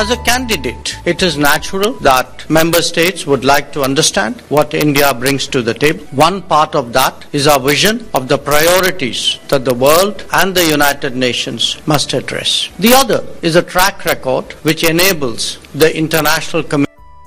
As a candidate, it is natural that member states would like to understand what India brings to the table. One part of that is our vision of the priorities that the world and the United Nations must address. The other is a track record which enables the international community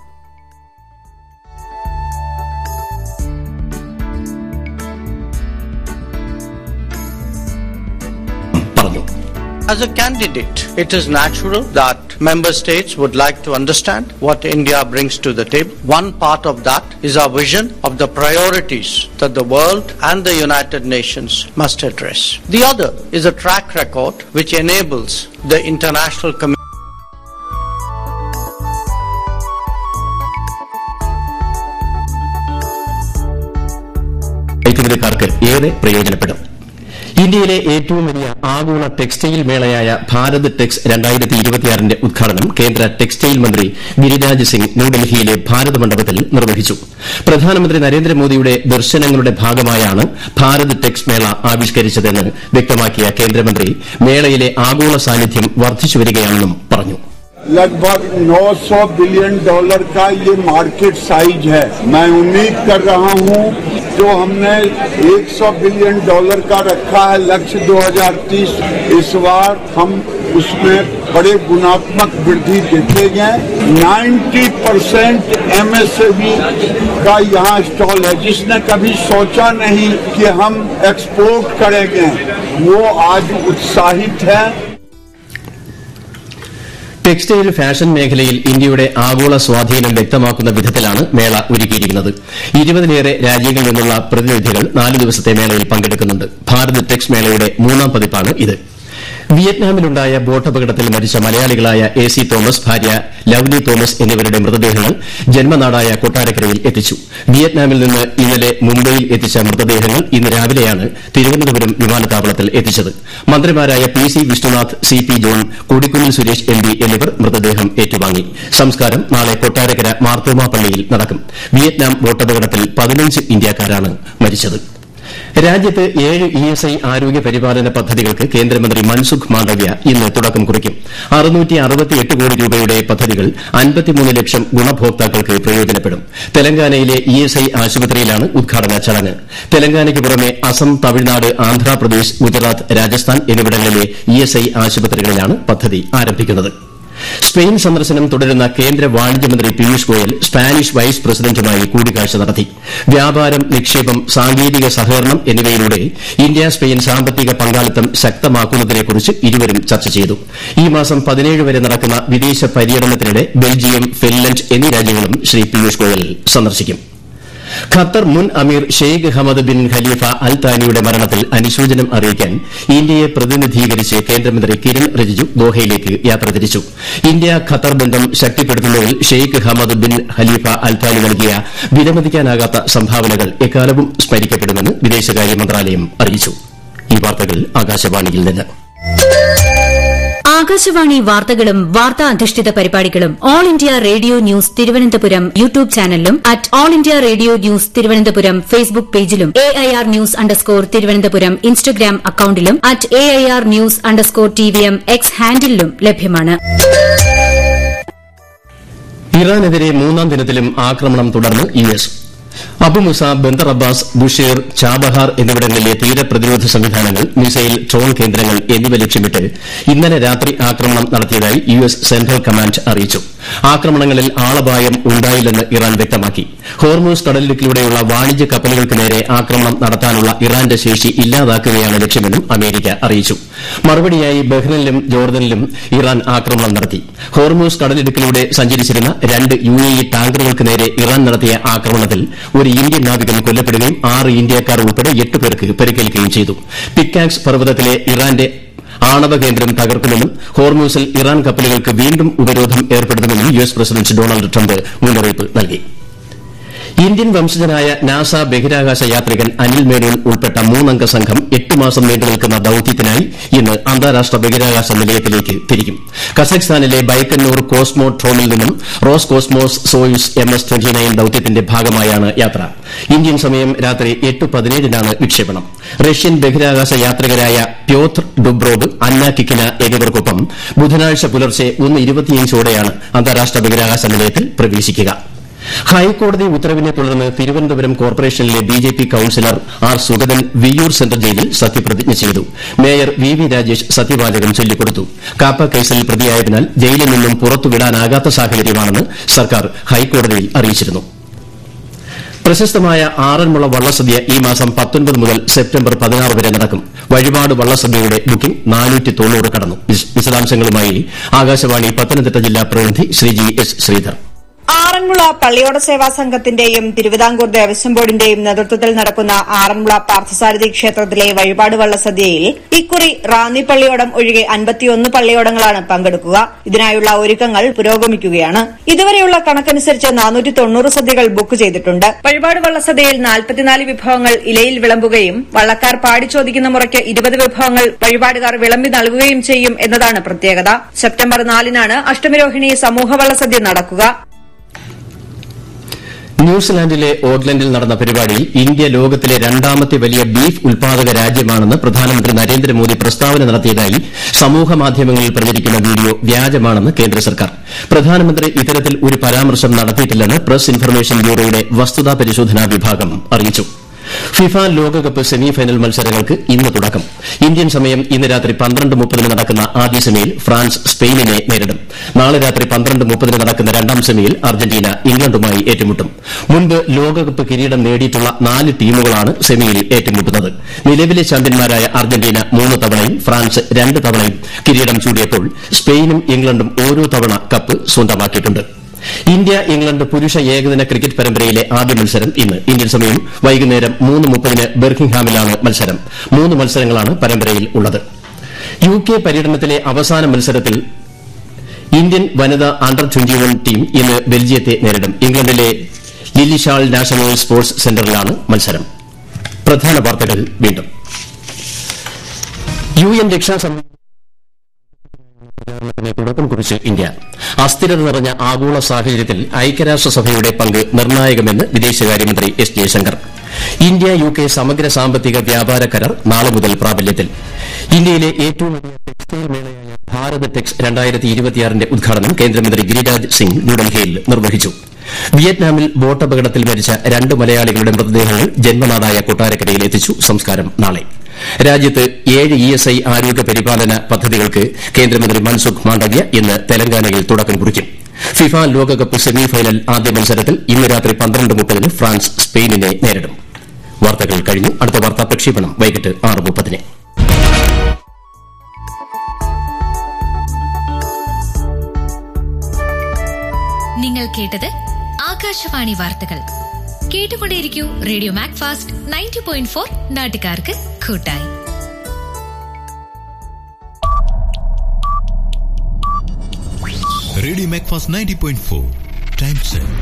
പറഞ്ഞു As a candidate, it is natural that member states would like to understand what India brings to the table. One part of that is our vision of the priorities that the world and the United Nations must address. The other is a track record which enables the international community കയറ്റുമതിക്കാർക്ക് ഏറെ പ്രയോജനപ്പെടും ഇന്ത്യയിലെ ഏറ്റവും വലിയ ആഗോള textile മേളയായ Bharat Tex രണ്ടായിരത്തി ഇരുപത്തിയാറിന്റെ ഉദ്ഘാടനം കേന്ദ്ര textile മന്ത്രി ഗിരിരാജ് സിംഗ് ന്യൂഡൽഹിയിലെ ഭാരത് മണ്ഡപത്തിൽ നിർവഹിച്ചു പ്രധാനമന്ത്രി നരേന്ദ്രമോദിയുടെ ദർശനങ്ങളുടെ ഭാഗമായാണ് ഭാരത് ടെക്സ് മേള ആവിഷ്കരിച്ചതെന്ന് വ്യക്തമാക്കിയ കേന്ദ്രമന്ത്രി മേളയിലെ ആഗോള സാന്നിധ്യം വർദ്ധിച്ചുവരികയാണെന്നും പറഞ്ഞു लगभग 900 बिलियन डॉलर का ये मार्केट साइज है मैं उम्मीद कर रहा हूँ जो हमने 100 बिलियन डॉलर का रखा है लक्ष्य 2030 इस बार हम उसमें बड़े गुणात्मक वृद्धि देखेंगे 90 परसेंट एमएसएमई का यहाँ स्टॉल है जिसने कभी सोचा नहीं कि हम एक्सपोर्ट करेंगे वो आज उत्साहित है ടെക്സ്റ്റൈൽ ഫാഷൻ മേഖലയിൽ ഇന്ത്യയുടെ ആഗോള സ്വാധീനം വ്യക്തമാക്കുന്ന വിധത്തിലാണ് മേള ഒരുക്കിയിരിക്കുന്നത് ഇരുപതിലേറെ രാജ്യങ്ങളിൽ നിന്നുള്ള പ്രതിനിധികൾ നാല് ദിവസത്തെ മേളയിൽ പങ്കെടുക്കുന്നുണ്ട് ഭാരത് ടെക്സ് മേളയുടെ മൂന്നാം പതിപ്പാണ് ഇത് വിയറ്റ്നാമിലുണ്ടായ ബോട്ടപകടത്തിൽ മരിച്ച മലയാളികളായ എ സി തോമസ് ഭാര്യ ലവ്ലി തോമസ് എന്നിവരുടെ മൃതദേഹങ്ങൾ ജന്മനാടായ കൊട്ടാരക്കരയിൽ എത്തിച്ചു വിയറ്റ്നാമിൽ നിന്ന് ഇന്നലെ മുംബൈയിൽ എത്തിച്ച മൃതദേഹങ്ങൾ ഇന്ന് രാവിലെയാണ് തിരുവനന്തപുരം വിമാനത്താവളത്തിൽ എത്തിച്ചത് മന്ത്രിമാരായ P C Vishnunath C P John Kodikunnil Suresh M P എന്നിവർ മൃതദേഹം ഏറ്റുവാങ്ങി സംസ്കാരം നാളെ കൊട്ടാരക്കര മാർത്തോമ പള്ളിയിൽ നടക്കും വിയറ്റ്നാം ബോട്ടപകടത്തിൽ പതിനഞ്ച് ഇന്ത്യക്കാരാണ് മരിച്ചത് രാജ്യത്ത് ഏഴ് ഇ എസ് ഐ ആരോഗ്യ പരിപാലന പദ്ധതികൾക്ക് കേന്ദ്രമന്ത്രി മൻസുഖ് മാണ്ഡവ്യ ഇന്ന് തുടക്കം കുറിക്കും കോടി രൂപയുടെ പദ്ധതികൾ അൻപത്തിമൂന്ന് ലക്ഷം ഗുണഭോക്താക്കൾക്ക് പ്രയോജനപ്പെടും തെലങ്കാനയിലെ ഇ എസ് ഐ ആശുപത്രിയിലാണ് ഉദ്ഘാടന ചടങ്ങ് തെലങ്കാനയ്ക്ക് പുറമെ അസം തമിഴ്നാട് ആന്ധ്രാപ്രദേശ് ഗുജറാത്ത് രാജസ്ഥാൻ എന്നിവിടങ്ങളിലെ ഇ എസ് ഐ ആശുപത്രികളിലാണ് പദ്ധതി ആരംഭിക്കുന്നത് സ്പെയിൻ സന്ദർശനം തുടരുന്ന കേന്ദ്ര വാണിജ്യമന്ത്രി പീയൂഷ് ഗോയൽ സ്പാനിഷ് വൈസ് പ്രസിഡന്റുമായി കൂടിക്കാഴ്ച നടത്തി വ്യാപാരം നിക്ഷേപം സാങ്കേതിക സഹകരണം എന്നിവയിലൂടെ ഇന്ത്യ സ്പെയിൻ സാമ്പത്തിക പങ്കാളിത്തം ശക്തമാക്കുന്നതിനെക്കുറിച്ച് ഇരുവരും ചർച്ച ചെയ്തു ഈ മാസം പതിനേഴ് വരെ നടക്കുന്ന വിദേശ പര്യടനത്തിനിടെ ബെൽജിയം ഫിൻലൻഡ് എന്നീ രാജ്യങ്ങളും ശ്രീ പീയൂഷ് ഗോയൽ സന്ദർശിക്കും ഖത്തർ മുൻ അമീർ Sheikh Hamad bin Khalifa Al താനിയുടെ മരണത്തിൽ അനുശോചനം അറിയിക്കാൻ ഇന്ത്യയെ പ്രതിനിധീകരിച്ച് കേന്ദ്രമന്ത്രി കിരൺ റിജിജു ദോഹയിലേക്ക് യാത്ര തിരിച്ചു ഇന്ത്യ ഖത്തർ ബന്ധം ശക്തിപ്പെടുത്തുന്നതിൽ Sheikh Hamad bin Khalifa Al Thani നൽകിയ വിലമതിക്കാനാകാത്ത സംഭാവനകൾ എക്കാലവും സ്മരിക്കപ്പെടുമെന്ന് വിദേശകാര്യ മന്ത്രാലയം അറിയിച്ചു ഈ വാർത്തകൾ ആകാശവാണിയിൽ നിന്ന് ആകാശവാണി വാർത്തകളും വാർത്താ അധിഷ്ഠിത പരിപാടികളും All India Radio News Thiruvananthapuram YouTube ചാനലിലും at All India Radio News Thiruvananthapuram Facebook പേജിലും A I R news underscore Thiruvananthapuram Instagram അക്കൌണ്ടിലും at A I R news underscore T V M X ഹാൻഡിലും ലഭ്യമാണ് ഇറാനെതിരെ മൂന്നാം ദിനത്തിലും ആക്രമണം തുടർന്ന് U S Abu Musa Bandar Abbas Bushehr Chabahar എന്നിവിടങ്ങളിലെ തീരപ്രതിരോധ സംവിധാനങ്ങൾ മിസൈൽ ട്രോൺ കേന്ദ്രങ്ങൾ എന്നിവ ലക്ഷ്യമിട്ട് ഇന്നലെ രാത്രി ആക്രമണം നടത്തിയതായി യു എസ് സെൻട്രൽ കമാൻഡ് അറിയിച്ചു ആക്രമണങ്ങളിൽ ആളപായം ഉണ്ടായില്ലെന്ന് ഇറാൻ വ്യക്തമാക്കി ഹോർമൂസ് കടലിടുക്കിലൂടെയുള്ള വാണിജ്യ കപ്പലുകൾക്ക് നേരെ ആക്രമണം നടത്താനുള്ള ഇറാന്റെ ശേഷി ഇല്ലാതാക്കുകയാണ് ലക്ഷ്യമെന്നും അമേരിക്ക അറിയിച്ചു മറുപടിയായി ബഹ്റിനിലും ജോർദനിലും ഇറാൻ ആക്രമണം നടത്തി ഹോർമൂസ് കടലിടുക്കിലൂടെ സഞ്ചരിച്ചിരുന്ന രണ്ട് യു എ ഇ ടാങ്കറുകൾക്ക് നേരെ ഇറാൻ നടത്തിയ ആക്രമണത്തിൽ ഒരു ഇന്ത്യൻ നാവികൻ കൊല്ലപ്പെടുകയും ആറ് ഇന്ത്യക്കാർ ഉൾപ്പെടെ എട്ട് പേർക്ക് പരിക്കേൽക്കുകയും ചെയ്തു പിക്കാക്സ് പർവ്വതത്തിലെ ഇറാന്റെ ആണവ കേന്ദ്രം തകർക്കുമെന്നും ഹോർമൂസിൽ ഇറാൻ കപ്പലുകൾക്ക് വീണ്ടും ഉപരോധം ഏർപ്പെടുത്തുമെന്നും U S president Donald Trump മുന്നറിയിപ്പ് നൽകി ഇന്ത്യൻ വംശജനായ നാസ ബഹിരാകാശ യാത്രികൻ അനിൽ മേനോൻ ഉൾപ്പെട്ട മൂന്നംഗ സംഘം എട്ട് മാസം നീണ്ടുനിൽക്കുന്ന ദൌത്യത്തിനായി ഇന്ന് അന്താരാഷ്ട്ര ബഹിരാകാശ നിലയത്തിലേക്ക് തിരിക്കും കസഖ്സ്ഥാനിലെ ബൈക്കന്നൂർ കോസ്മോട്രോമിൽ നിന്നും Roscosmos Soyuz M S twenty nine ദൌത്യത്തിന്റെ ഭാഗമായാണ് യാത്ര ഇന്ത്യൻ സമയം രാത്രി എട്ട് പതിനേഴിനാണ് വിക്ഷേപണം റഷ്യൻ ബഹിരാകാശ യാത്രികരായ പ്യോത്ർ ഡുബ്രോവ് അന്ന കിക്കിന എന്നിവർക്കൊപ്പം ബുധനാഴ്ച പുലർച്ചെ ഒന്ന് ഇരുപത്തിയഞ്ചോടെയാണ് അന്താരാഷ്ട്ര ബഹിരാകാശ നിലയത്തിൽ പ്രവേശിക്കുക ഹൈക്കോടതി ഉത്തരവിനെ തുടർന്ന് തിരുവനന്തപുരം കോർപ്പറേഷനിലെ BJP councillor R Sugathan Viyyur central ജയിലിൽ സത്യപ്രതിജ്ഞ ചെയ്തു മേയർ വി വി രാജേഷ് സത്യവാചകം ചൊല്ലിക്കൊടുത്തു കാപ്പ കേസിൽ പ്രതിയായതിനാൽ ജയിലിൽ നിന്നും പുറത്തുവിടാനാകാത്ത സാഹചര്യമാണെന്ന് സർക്കാർ ഹൈക്കോടതിയിൽ അറിയിച്ചിരുന്നു പ്രശസ്തമായ ആറന്മുള വള്ളസദ്യ ഈ മാസം പത്തൊൻപത് മുതൽ സെപ്റ്റംബർ പതിനാറ് വരെ നടക്കും വഴിപാട് വള്ളസദ്യയുടെ ബുക്കിംഗ് നാനൂറ്റി തൊണ്ണൂറ് കടന്നു വിശദാംശങ്ങളുമായി ആകാശവാണി പത്തനംതിട്ട ജില്ലാ പ്രതിനിധി ശ്രീജി എസ് ശ്രീധർ ആറന്മുള പള്ളിയോട സേവാ സംഘത്തിന്റെയും തിരുവിതാംകൂർ ദേവസ്വം ബോർഡിന്റെയും നേതൃത്വത്തിൽ നടക്കുന്ന ആറന്മുള പാർത്ഥസാരഥി ക്ഷേത്രത്തിലെ വഴിപാട് വള്ളസദ്യയിൽ ഇക്കുറി റാന്നി പള്ളിയോടം ഒഴികെ അൻപത്തിയൊന്ന് പള്ളിയോടങ്ങളാണ് പങ്കെടുക്കുക ഇതിനായുള്ള ഒരുക്കങ്ങൾ പുരോഗമിക്കുകയാണ് ഇതുവരെയുള്ള കണക്കനുസരിച്ച് നാനൂറ്റി തൊണ്ണൂറ് സദ്യകൾ ബുക്ക് ചെയ്തിട്ടുണ്ട് വഴിപാട് വള്ളസദ്യയിൽ നാൽപ്പത്തിനാല് വിഭവങ്ങൾ ഇലയിൽ വിളമ്പുകയും വള്ളക്കാർ പാടി ചോദിക്കുന്ന മുറയ്ക്ക് ഇരുപത് വിഭവങ്ങൾ വഴിപാടുകാർ വിളമ്പി നൽകുകയും ചെയ്യും എന്നതാണ് പ്രത്യേകത സെപ്റ്റംബർ നാലിനാണ് അഷ്ടമിരോഹിണി സമൂഹ വള്ളസദ്യ നടക്കുക ന്യൂസിലാൻഡിലെ ഓക്ലൻഡിൽ നടന്ന പരിപാടിയിൽ ഇന്ത്യ ലോകത്തിലെ രണ്ടാമത്തെ വലിയ ബീഫ് ഉൽപാദക രാജ്യമാണെന്ന് പ്രധാനമന്ത്രി നരേന്ദ്രമോദി പ്രസ്താവന നടത്തിയതായി സമൂഹമാധ്യമങ്ങളിൽ പ്രചരിക്കുന്ന വീഡിയോ വ്യാജമാണെന്ന് കേന്ദ്ര സർക്കാർ പ്രധാനമന്ത്രി ഇത്തരത്തിൽ ഒരു പരാമർശം നടത്തിയിട്ടില്ലെന്ന് പ്രസ് ഇൻഫർമേഷൻ ബ്യൂറോയുടെ വസ്തുതാ പരിശോധനാ വിഭാഗം അറിയിച്ചു ഫിഫ ലോകകപ്പ് സെമിഫൈനൽ മത്സരങ്ങൾക്ക് ഇന്ന് തുടക്കം ഇന്ത്യൻ സമയം ഇന്ന് രാത്രി പന്ത്രണ്ട് മുപ്പതിന് നടക്കുന്ന ആദ്യ സെമിയിൽ ഫ്രാൻസ് സ്പെയിനിനെ നേരിടും നാളെ രാത്രി പന്ത്രണ്ട് മുപ്പതിന് നടക്കുന്ന രണ്ടാം സെമിയിൽ അർജന്റീന ഇംഗ്ലണ്ടുമായി ഏറ്റുമുട്ടും മുൻപ് ലോകകപ്പ് കിരീടം നേടിയിട്ടുള്ള നാല് ടീമുകളാണ് സെമിയിൽ ഏറ്റുമുട്ടുന്നത് നിലവിലെ ചാമ്പ്യന്മാരായ അർജന്റീന മൂന്ന് തവണയും ഫ്രാൻസ് രണ്ട് തവണയും കിരീടം ചൂടിയപ്പോൾ സ്പെയിനും ഇംഗ്ലണ്ടും ഓരോ തവണ കപ്പ് സ്വന്തമാക്കിയിട്ടുണ്ട് ഇന്ത്യ ഇംഗ്ലണ്ട് പുരുഷ ഏകദിന ക്രിക്കറ്റ് പരമ്പരയിലെ ആദ്യ മത്സരം ഇന്ന് ഇന്ത്യൻ സമയം വൈകുന്നേരം മൂന്ന് മുപ്പതിന് ബെർക്കിംഗ്ഹാമിലാണ് മത്സരം മൂന്ന് മത്സരങ്ങളാണ് പരമ്പരയിൽ ഉള്ളത് യു കെ പര്യടനത്തിലെ അവസാന മത്സരത്തിൽ ഇന്ത്യൻ വനിതാ അണ്ടർ ട്വന്റി വൺ ടീം ഇന്ന് ബെൽജിയത്തെ നേരിടും ഇംഗ്ലണ്ടിലെ ലില്ലിഷാൾ നാഷണൽ സ്പോർട്സ് സെന്ററിലാണ് മത്സരം പ്രധാന വാർത്തകൾ വീണ്ടും യു എൻ രക്ഷാസമിതി പ്രചാരണത്തിന് തുടക്കം കുറിച്ച് ഇന്ത്യ അസ്ഥിരത നിറഞ്ഞ ആഗോള സാഹചര്യത്തിൽ ഐക്യരാഷ്ട്രസഭയുടെ പങ്ക് നിർണായകമെന്ന് വിദേശകാര്യമന്ത്രി S Jaishankar India U K സമഗ്ര സാമ്പത്തിക വ്യാപാര കരാർ നാളെ മുതൽ പ്രാബല്യത്തിൽ ഇന്ത്യയിലെ ഏറ്റവും വലിയ ടെക്സ്റ്റൈൽ മേളയായ ഭാരത് ടെക്സ് രണ്ടായിരത്തി ഇരുപത്തിയാറിന്റെ ഉദ്ഘാടനം കേന്ദ്രമന്ത്രി ഗിരിരാജ് സിംഗ് ന്യൂഡൽഹിയിൽ നിർവഹിച്ചു വിയറ്റ്നാമിൽ ബോട്ടപകടത്തിൽ മരിച്ച രണ്ട് മലയാളികളുടെ മൃതദേഹങ്ങൾ ജന്മനാടായ കൊട്ടാരക്കരയിൽ എത്തിച്ചു സംസ്കാരം നാളെ രാജ്യത്ത് ഏഴ് ഇ എസ് ഐ ആരോഗ്യ പരിപാലന പദ്ധതികൾക്ക് കേന്ദ്രമന്ത്രി മൻസുഖ് മാണ്ഡവ്യ ഇന്ന് തെലങ്കാനയിൽ തുടക്കം കുറിക്കും ഫിഫ ലോകകപ്പ് സെമിഫൈനൽ ആദ്യ മത്സരത്തിൽ ഇന്ന് രാത്രി പന്ത്രണ്ട് മുപ്പതിന് ഫ്രാൻസ് സ്പെയിനിനെ നേരിടും വാർത്തകൾ കഴിഞ്ഞു അടുത്ത വാർത്താ പ്രക്ഷേപണം വൈകിട്ട് ആറ് മുപ്പതിന് നിങ്ങൾ കേട്ടത് ആകാശവാണി വാർത്തകൾ കേട്ടുകൊണ്ടേയിരിക്കൂ radio Mac Fast ninety point four നാട്ടുകാർക്ക് കൂട്ടായി radio Macfast ninety point four time check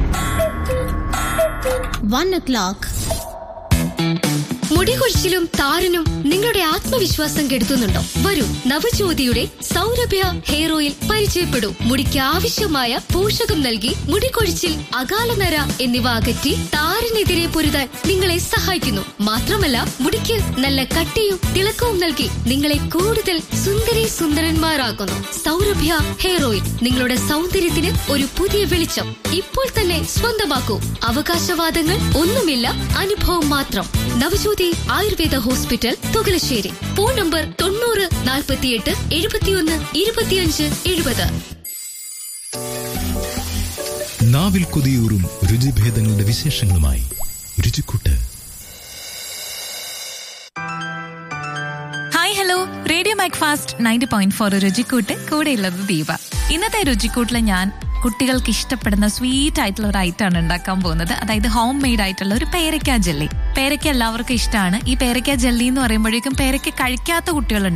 one o'clock മുടികൊഴിച്ചിലും താരനും നിങ്ങളുടെ ആത്മവിശ്വാസം കെടുത്തുന്നുണ്ടോ വരൂ നവജ്യോതിയുടെ സൗരഭ്യ ഹെയർ ഓയിൽ പരിചയപ്പെടൂ മുടിക്ക് ആവശ്യമായ പോഷകം നൽകി മുടികൊഴിച്ചിൽ അകാലനര എന്നിവ അകറ്റി താരനെതിരെ പൊരുതാൻ നിങ്ങളെ സഹായിക്കുന്നു മാത്രമല്ല മുടിക്ക് നല്ല കട്ടിയും തിളക്കവും നൽകി നിങ്ങളെ കൂടുതൽ സുന്ദരി സുന്ദരന്മാരാക്കുന്നു സൗരഭ്യ ഹെയർ ഓയിൽ നിങ്ങളുടെ സൗന്ദര്യത്തിന് ഒരു പുതിയ വെളിച്ചം ഇപ്പോൾ തന്നെ സ്വന്തമാക്കൂ അവകാശവാദങ്ങൾ ഒന്നുമില്ല അനുഭവം മാത്രം Navajyothi Ayurveda hospital Thukalassery phone number തൊണ്ണൂറ് നാൽപ്പത്തിയെട്ട് എഴുപത്തിയൊന്ന് ഇരുപത്തിയഞ്ച് എഴുപത് നാവിൽ കൊതിയൂറും രുചിഭേദങ്ങളുടെ വിശേഷങ്ങളുമായി Ruchikkoottu hi hello radio Mac Fast ninety point four Ruchikkoottu കൂടെയുള്ളത് ദീപ ഇന്നത്തെ രുചിക്കൂട്ടിൽ ഞാൻ കുട്ടികൾക്ക് ഇഷ്ടപ്പെടുന്ന സ്വീറ്റ് ആയിട്ടുള്ള ഒരു ഐറ്റമാണ് ഉണ്ടാക്കാൻ പോകുന്നത് അതായത് ഹോം മെയ്ഡ് ആയിട്ടുള്ള ഒരു പേരയ്ക്ക ജെല്ലി പേരയ്ക്ക എല്ലാവർക്കും ഇഷ്ടമാണ് ഈ പേരയ്ക്ക ജെല്ലി എന്ന് പറയുമ്പോഴേക്കും പേരയ്ക്ക കഴിക്കാത്ത കുട്ടികളുണ്ടാവും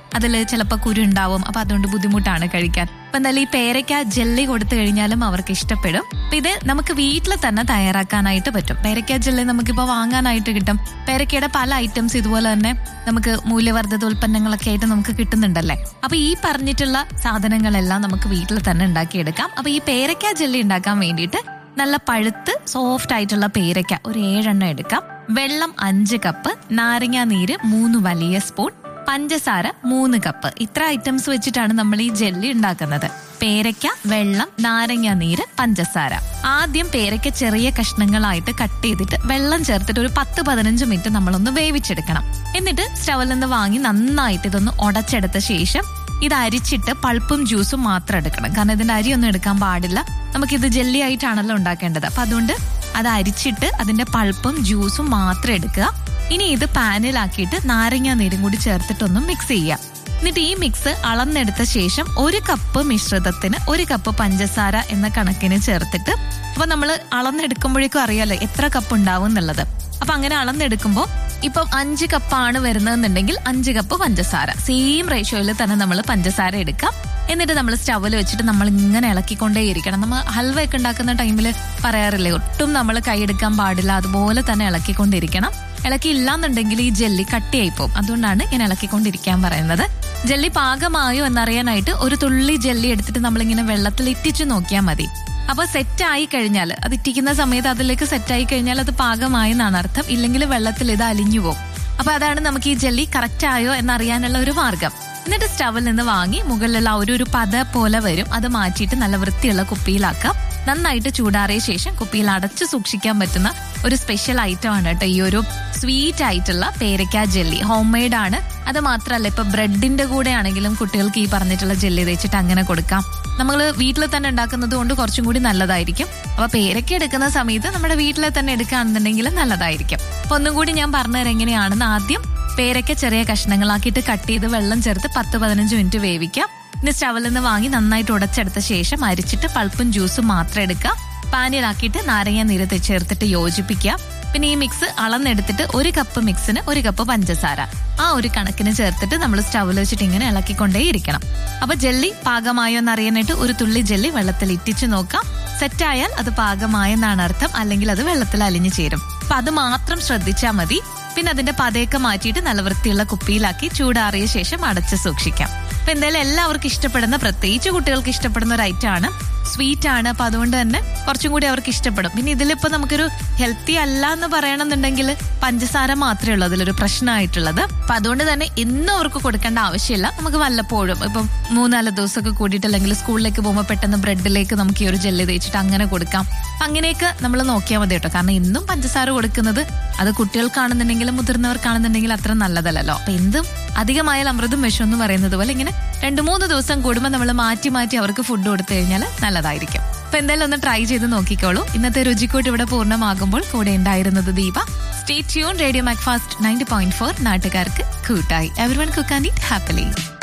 അതിൽ ചിലപ്പോൾ കുരു ഉണ്ടാവും അപ്പൊ അതുകൊണ്ട് ബുദ്ധിമുട്ടാണ് കഴിക്കാൻ അപ്പൊ എന്തായാലും ഈ പേരയ്ക്ക ജെല്ലി കൊടുത്തു കഴിഞ്ഞാലും അവർക്ക് ഇഷ്ടപ്പെടും അപ്പൊ ഇത് നമുക്ക് വീട്ടിൽ തന്നെ തയ്യാറാക്കാനായിട്ട് പറ്റും പേരയ്ക്ക ജെല്ലി നമുക്കിപ്പോൾ വാങ്ങാനായിട്ട് കിട്ടും പേരയ്ക്കയുടെ പല ഐറ്റംസ് ഇതുപോലെ തന്നെ നമുക്ക് മൂല്യവർദ്ധിത ഉൽപ്പന്നങ്ങളൊക്കെ ആയിട്ട് നമുക്ക് കിട്ടുന്നുണ്ടല്ലേ അപ്പൊ ഈ പറഞ്ഞിട്ടുള്ള സാധനങ്ങളെല്ലാം നമുക്ക് വീട്ടിൽ തന്നെ ഉണ്ടാക്കിയെടുക്കാം അപ്പൊ ഈ പേരയ്ക്ക ജെല്ലി ഉണ്ടാക്കാൻ വേണ്ടിയിട്ട് നല്ല പഴുത്ത് സോഫ്റ്റ് ആയിട്ടുള്ള പേരയ്ക്ക ഒരു ഏഴെണ്ണം എടുക്കാം വെള്ളം അഞ്ച് കപ്പ് നാരങ്ങ നീര് മൂന്ന് വലിയ സ്പൂൺ പഞ്ചസാര മൂന്ന് കപ്പ് ഇത്ര ഐറ്റംസ് വെച്ചിട്ടാണ് നമ്മൾ ഈ ജെല്ലി ഉണ്ടാക്കുന്നത് പേരയ്ക്ക വെള്ളം നാരങ്ങ നീര് പഞ്ചസാര ആദ്യം പേരയ്ക്ക ചെറിയ കഷ്ണങ്ങളായിട്ട് കട്ട് ചെയ്തിട്ട് വെള്ളം ചേർത്തിട്ട് ഒരു പത്ത് പതിനഞ്ച് മിനിറ്റ് നമ്മളൊന്ന് വേവിച്ചെടുക്കണം എന്നിട്ട് സ്റ്റവിൽ നിന്ന് വാങ്ങി നന്നായിട്ട് ഇതൊന്ന് ഉടച്ചെടുത്ത ശേഷം ഇത് അരിച്ചിട്ട് പൾപ്പും ജ്യൂസും മാത്രം എടുക്കണം കാരണം ഇതിന്റെ അരിയൊന്നും എടുക്കാൻ പാടില്ല നമുക്കിത് ജെല്ലി ആയിട്ടാണല്ലോ ഉണ്ടാക്കേണ്ടത് അപ്പൊ അതുകൊണ്ട് അത് അരിച്ചിട്ട് അതിന്റെ പൾപ്പും ജ്യൂസും മാത്രം എടുക്കുക ഇനി ഇത് പാനിലാക്കിയിട്ട് നാരങ്ങ നീരും കൂടി ചേർത്തിട്ടൊന്ന് മിക്സ് ചെയ്യാം എന്നിട്ട് ഈ മിക്സ് അളന്നെടുത്ത ശേഷം ഒരു കപ്പ് മിശ്രിതത്തിന് ഒരു കപ്പ് പഞ്ചസാര എന്ന കണക്കിന് ചേർത്തിട്ട് അപ്പൊ നമ്മൾ അളന്നെടുക്കുമ്പോഴേക്കും അറിയാലോ എത്ര കപ്പ് ഉണ്ടാവും എന്നുള്ളത് അപ്പൊ അങ്ങനെ അളന്നെടുക്കുമ്പോൾ ഇപ്പം അഞ്ച് കപ്പാണ് വരുന്നതെന്നുണ്ടെങ്കിൽ അഞ്ച് കപ്പ് പഞ്ചസാര സെയിം റേഷ്യോയിൽ തന്നെ നമ്മൾ പഞ്ചസാര എടുക്കാം എന്നിട്ട് നമ്മൾ സ്റ്റവിൽ വെച്ചിട്ട് നമ്മൾ ഇങ്ങനെ ഇളക്കിക്കൊണ്ടേയിരിക്കണം നമ്മൾ ഹൽവ ഒക്കെ ഉണ്ടാക്കുന്ന ടൈമിൽ പറയാറില്ലേ ഒട്ടും നമ്മൾ കൈയെടുക്കാൻ പാടില്ല അതുപോലെ തന്നെ ഇളക്കിക്കൊണ്ടിരിക്കണം ഇളക്കി ഇല്ലാന്നുണ്ടെങ്കിൽ ഈ ജെല്ലി കട്ടിയായി പോകും അതുകൊണ്ടാണ് ഇങ്ങനെ ഇളക്കിക്കൊണ്ടിരിക്കാൻ പറയുന്നത് ജെല്ലി പാകമായോ എന്നറിയാനായിട്ട് ഒരു തുള്ളി ജെല്ലി എടുത്തിട്ട് നമ്മളിങ്ങനെ വെള്ളത്തിൽ ഇറ്റിച്ചു നോക്കിയാൽ മതി അപ്പൊ സെറ്റ് ആയി കഴിഞ്ഞാൽ അത് ഇറ്റിക്കുന്ന സമയത്ത് അതിലേക്ക് സെറ്റ് ആയി കഴിഞ്ഞാൽ അത് പാകമായി എന്നാണ് അർത്ഥം ഇല്ലെങ്കിൽ വെള്ളത്തിൽ ഇത് അലിഞ്ഞു പോകും അപ്പൊ അതാണ് നമുക്ക് ഈ ജെല്ലി കറക്റ്റ് ആയോ എന്നറിയാനുള്ള ഒരു മാർഗം എന്നിട്ട് സ്റ്റവിൽ നിന്ന് വാങ്ങി മുകളിലുള്ള ഒരു ഒരു പത പോലെ വരും അത് മാറ്റിയിട്ട് നല്ല വൃത്തിയുള്ള കുപ്പിയിലാക്കാം നന്നായിട്ട് ചൂടാറിയ ശേഷം കുപ്പിയിൽ അടച്ചു സൂക്ഷിക്കാൻ പറ്റുന്ന ഒരു സ്പെഷ്യൽ ഐറ്റം ആണ് കേട്ടോ ഈ ഒരു സ്വീറ്റ് ആയിട്ടുള്ള പേരയ്ക്ക ജെല്ലി ഹോം മെയ്ഡ് ആണ് അത് മാത്രമല്ല ഇപ്പൊ ബ്രെഡിന്റെ കൂടെ ആണെങ്കിലും കുട്ടികൾക്ക് ഈ പറഞ്ഞിട്ടുള്ള ജെല്ലി തേച്ചിട്ട് അങ്ങനെ കൊടുക്കാം നമ്മൾ വീട്ടിൽ തന്നെ ഉണ്ടാക്കുന്നത് കൊണ്ട് കുറച്ചും കൂടി നല്ലതായിരിക്കും അപ്പൊ പേരയ്ക്ക എടുക്കുന്ന സമയത്ത് നമ്മുടെ വീട്ടിൽ തന്നെ എടുക്കുകയാണെന്നുണ്ടെങ്കിൽ നല്ലതായിരിക്കും അപ്പൊ ഒന്നും കൂടി ഞാൻ പറഞ്ഞുതരാം എങ്ങനെയാണെന്ന് ആദ്യം പേരയ്ക്ക ചെറിയ കഷ്ണങ്ങളാക്കിയിട്ട് കട്ട് ചെയ്ത് വെള്ളം ചേർത്ത് പത്ത് പതിനഞ്ച് മിനിറ്റ് വേവിക്കാം ഇനി സ്റ്റവിൽ നിന്ന് വാങ്ങി നന്നായിട്ട് ഉടച്ചെടുത്ത ശേഷം അരിച്ചിട്ട് പൾപ്പും ജ്യൂസും മാത്രം എടുക്കുക പാനിലാക്കിയിട്ട് നാരങ്ങ നീര് തെ- ചേർത്തിട്ട് യോജിപ്പിക്കുക പിന്നെ ഈ മിക്സ് അളന്നെടുത്തിട്ട് ഒരു കപ്പ് മിക്സിന് ഒരു കപ്പ് പഞ്ചസാര ആ ഒരു കണക്കിന് ചേർത്തിട്ട് നമ്മൾ സ്റ്റവിൽ വെച്ചിട്ട് ഇങ്ങനെ ഇളക്കിക്കൊണ്ടേ ഇരിക്കണം അപ്പൊ ജെല്ലി പാകമായോ എന്ന് അറിയാനായിട്ട് ഒരു തുള്ളി ജെല്ലി വെള്ളത്തിൽ ഇറ്റിച്ചു നോക്കാം സെറ്റായാൽ അത് പാകമായെന്നാണ് അർത്ഥം അല്ലെങ്കിൽ അത് വെള്ളത്തിൽ അലിഞ്ഞു ചേരും അപ്പൊ അത് മാത്രം ശ്രദ്ധിച്ചാൽ മതി പിന്നെ അതിന്റെ പതയൊക്കെ മാറ്റിയിട്ട് നല്ല വൃത്തിയുള്ള കുപ്പിയിലാക്കി ചൂടാറിയ ശേഷം അടച്ച് സൂക്ഷിക്കാം അപ്പൊ എന്തായാലും എല്ലാവർക്കും ഇഷ്ടപ്പെടുന്ന പ്രത്യേകിച്ച് കുട്ടികൾക്ക് ഇഷ്ടപ്പെടുന്ന ഒരു ഐറ്റം ആണ് സ്വീറ്റ് ആണ് അപ്പൊ അതുകൊണ്ട് തന്നെ കുറച്ചും കൂടി അവർക്ക് ഇഷ്ടപ്പെടും പിന്നെ ഇതിലിപ്പോ നമുക്കൊരു ഹെൽത്തി അല്ല എന്ന് പറയണമെന്നുണ്ടെങ്കിൽ പഞ്ചസാര മാത്രമേ ഉള്ളൂ അതിലൊരു പ്രശ്നമായിട്ടുള്ളത് അപ്പൊ അതുകൊണ്ട് തന്നെ എന്നും അവർക്ക് കൊടുക്കേണ്ട ആവശ്യമില്ല നമുക്ക് വല്ലപ്പോഴും ഇപ്പം മൂന്നാല് ദിവസമൊക്കെ കൂടിയിട്ട് അല്ലെങ്കിൽ സ്കൂളിലേക്ക് പോകുമ്പോൾ പെട്ടെന്ന് ബ്രെഡിലേക്ക് നമുക്ക് ഈ ഒരു ജെല്ലി തേച്ചിട്ട് അങ്ങനെ കൊടുക്കാം അങ്ങനെയൊക്കെ നമ്മൾ നോക്കിയാൽ മതി കേട്ടോ കാരണം എന്നും പഞ്ചസാര കൊടുക്കുന്നത് അത് കുട്ടികൾക്കാണെന്നുണ്ടെങ്കിലും മുതിർന്നവർക്കാണെന്നുണ്ടെങ്കിലും അത്ര നല്ലതല്ലല്ലോ അപ്പൊ എന്തും അധികമായാൽ അമൃതും വിഷം എന്ന് പറയുന്നത് പോലെ ഇങ്ങനെ രണ്ടു മൂന്ന് ദിവസം കൂടുമ്പോൾ നമ്മൾ മാറ്റി മാറ്റി അവർക്ക് ഫുഡ് കൊടുത്തു കഴിഞ്ഞാൽ നല്ലതായിരിക്കും അപ്പൊ എന്തായാലും ഒന്ന് ട്രൈ ചെയ്ത് നോക്കിക്കോളൂ ഇന്നത്തെ രുചിക്കൂട്ട് ഇവിടെ പൂർണ്ണമാകുമ്പോൾ കൂടെ ഉണ്ടായിരുന്നത് Deepa stay tune radio Macfast ninety point four നാട്ടുകാർക്ക് കൂട്ടായി everyone cook and happily